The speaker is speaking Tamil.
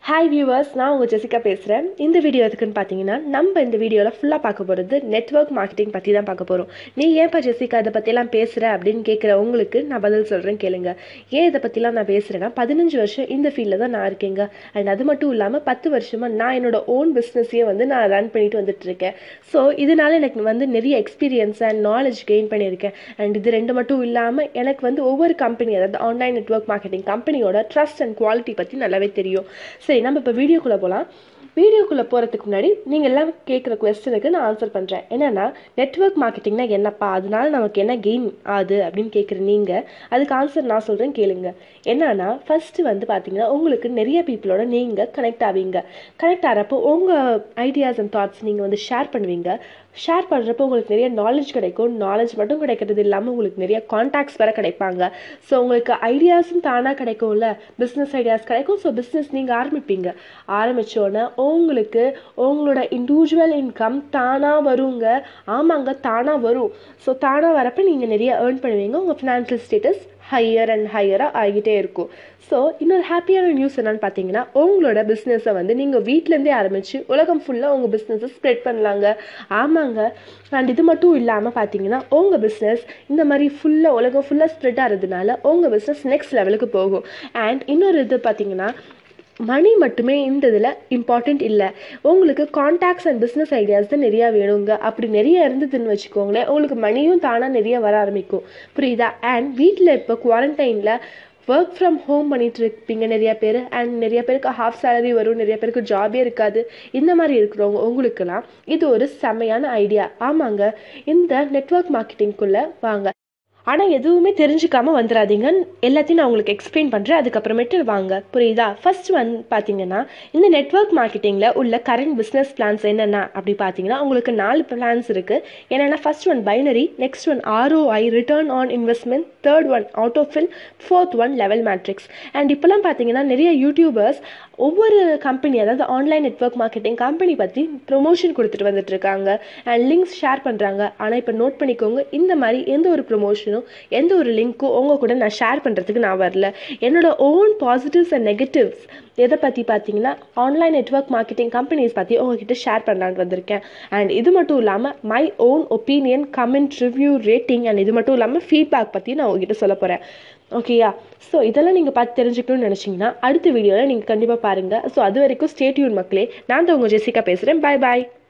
ஹாய் வியூவர்ஸ் நான் உங்கள் ஜெசிகா பேசுகிறேன் இந்த வீடியோ எதுக்குன்னு பார்த்தீங்கன்னா நம்ம இந்த வீடியோவில் ஃபுல்லாக பார்க்க போகிறது நெட்வொர்க் மார்க்கெட்டிங் பற்றி தான் பார்க்க போகிறோம் நீ ஏன்ப்பா ஜெசிகா இதை பற்றிலாம் பேசுகிற அப்படின்னு கேட்குற உங்களுக்கு நான் பதில் சொல்கிறேன் கேளுங்க ஏன் இதை பற்றிலாம் நான் பேசுகிறேன்னா பதினஞ்சு வருஷம் இந்த ஃபீல்டில் தான் நான் இருக்கேங்க அண்ட் அது மட்டும் இல்லாமல் பத்து வருஷமாக நான் என்னோட ஓன் பிஸ்னஸையே வந்து நான் ரன் பண்ணிட்டு வந்துட்டு இருக்கேன் ஸோ இதனால எனக்கு வந்து நிறைய எக்ஸ்பீரியன்ஸ் அண்ட் நாலேஜ் கெயின் பண்ணியிருக்கேன் அண்ட் இது ரெண்டு மட்டும் இல்லாமல் எனக்கு வந்து ஒவ்வொரு கம்பெனி அதாவது ஆன்லைன் நெட்வொர்க் மார்க்கெட்டிங் கம்பெனியோட ட்ரஸ்ட் அண்ட் குவாலிட்டி பற்றி நல்லாவே தெரியும் சரி நம்ம இப்போ வீடியோக்குள்ளே போகலாம் வீடியோக்குள்ளே போகிறதுக்கு முன்னாடி நீங்கள் எல்லாம் கேட்குற கொஸ்டினுக்கு நான் ஆன்சர் பண்ணுறேன் என்னென்னா நெட்வொர்க் மார்க்கெட்டிங்னா என்னப்பா அதனால நமக்கு என்ன கெயின் ஆகுது அப்படின்னு கேட்குற நீங்கள் அதுக்கு ஆன்சர் நான் சொல்கிறேன் கேளுங்க என்னன்னா ஃபஸ்ட்டு வந்து பார்த்தீங்கன்னா உங்களுக்கு நிறைய பீப்புளோட நீங்கள் கனெக்ட் ஆவீங்க கனெக்ட் ஆகிறப்போ உங்கள் ஐடியாஸ் அண்ட் தாட்ஸ் நீங்கள் வந்து ஷேர் பண்ணுவீங்க ஷேர் பண்ணுறப்போ உங்களுக்கு நிறைய நாலேஜ் கிடைக்கும் நாலேஜ் மட்டும் கிடைக்கிறது இல்லாமல் உங்களுக்கு நிறைய காண்டாக்ட்ஸ் வேறு கிடைப்பாங்க ஸோ உங்களுக்கு ஐடியாஸும் தானாக கிடைக்கும்ல பிஸ்னஸ் ஐடியாஸ் கிடைக்கும் ஸோ பிஸ்னஸ் நீங்கள் ஆரம்பிப்பீங்க ஆரம்பித்தோன்னே உங்களுக்கு உங்களோட இண்டிவிஜுவல் இன்கம் தானாக வருங்க ஆமாங்க தானாக வரும் ஸோ தானாக வரப்போ நீங்கள் நிறைய ஏர்ன் பண்ணுவீங்க உங்கள் ஃபினான்ஷியல் ஸ்டேட்டஸ் ஹையர் அண்ட் ஹையராக ஆகிட்டே இருக்கும் ஸோ இன்னொரு ஹாப்பியான நியூஸ் என்னன்னு பார்த்தீங்கன்னா உங்களோட பிஸ்னஸை வந்து நீங்கள் வீட்டிலேருந்தே ஆரம்பித்து உலகம் ஃபுல்லாக உங்கள் பிஸ்னஸை ஸ்ப்ரெட் பண்ணலாங்க ஆமாங்க அண்ட் இது மட்டும் இல்லாமல் பார்த்தீங்கன்னா உங்கள் பிஸ்னஸ் இந்த மாதிரி ஃபுல்லாக உலகம் ஃபுல்லாக ஸ்ப்ரெட் ஆகிறதுனால உங்கள் பிஸ்னஸ் நெக்ஸ்ட் லெவலுக்கு போகும் அண்ட் இன்னொரு இது பார்த்தீங்கன்னா மணி மட்டுமே இந்த இதில் இம்பார்ட்டண்ட் இல்லை உங்களுக்கு காண்டாக்ட்ஸ் அண்ட் பிஸ்னஸ் ஐடியாஸ் தான் நிறையா வேணுங்க அப்படி நிறைய இருந்ததுன்னு வச்சுக்கோங்களேன் உங்களுக்கு மணியும் தானாக நிறைய வர ஆரம்பிக்கும் புரியுதா அண்ட் வீட்டில் இப்போ குவாரண்டைனில் ஒர்க் ஃப்ரம் ஹோம் பண்ணிட்டு இருப்பீங்க நிறைய பேர் அண்ட் நிறைய பேருக்கு ஹாஃப் சேலரி வரும் நிறைய பேருக்கு ஜாபே இருக்காது இந்த மாதிரி இருக்கிறவங்க உங்களுக்கெல்லாம் இது ஒரு செம்மையான ஐடியா ஆமாங்க இந்த நெட்ஒர்க் மார்க்கெட்டிங்குள்ளே வாங்க ஆனால் எதுவுமே தெரிஞ்சுக்காம வந்துடாதீங்க எல்லாத்தையும் நான் உங்களுக்கு எக்ஸ்பிளைன் பண்ணுறேன் அதுக்கப்புறமேட்டு வாங்க புரியுதா ஃபர்ஸ்ட் வந்து பார்த்தீங்கன்னா இந்த நெட்ஒர்க் மார்க்கெட்டிங்கில் உள்ள கரண்ட் பிஸ்னஸ் பிளான்ஸ் என்னென்ன அப்படி பார்த்தீங்கன்னா உங்களுக்கு நாலு பிளான்ஸ் இருக்குது என்னென்னா first one binary next one ROI return on investment third one autofill fourth one level matrix and இப்போலாம் பார்த்தீங்கன்னா நிறைய யூடியூபர்ஸ் ஒவ்வொரு கம்பெனி அதாவது ஆன்லைன் நெட்ஒர்க் மார்க்கெட்டிங் கம்பெனி பற்றி ப்ரொமோஷன் கொடுத்துட்டு வந்துட்டு இருக்காங்க அண்ட் லிங்க்ஸ் ஷேர் பண்ணுறாங்க ஆனால் இப்போ நோட் பண்ணிக்கோங்க இந்த மாதிரி எந்த ஒரு ப்ரொமோஷனும் எந்த ஒரு லிங்க்கும் உங்கள் கூட நான் ஷேர் பண்ணுறதுக்கு நான் வரல என்னோட ஓன் பாசிட்டிவ்ஸ் அண்ட் நெகட்டிவ்ஸ் எதை பற்றி பார்த்தீங்கன்னா ஆன்லைன் நெட்ஒர்க் மார்க்கெட்டிங் கம்பெனிஸ் பற்றி உங்ககிட்ட ஷேர் பண்ணலான்னு வந்திருக்கேன் அண்ட் இது மட்டும் இல்லாமல் my own opinion comment review rating and இது மட்டும் இல்லாமல் ஃபீட்பேக் பற்றி நான் உங்ககிட்ட சொல்ல போகிறேன் ஓகேயா ஸோ இதெல்லாம் நீங்கள் பார்த்து தெரிஞ்சுக்கணும்னு நினச்சிங்கன்னா அடுத்த வீடியோவில் நீங்கள் கண்டிப்பாக பாருங்கள் ஸோ அது வரைக்கும் ஸ்டேட்யூன் மக்களே நான் தான் உங்கள் ஜெசிகா பேசுகிறேன் பாய் பாய்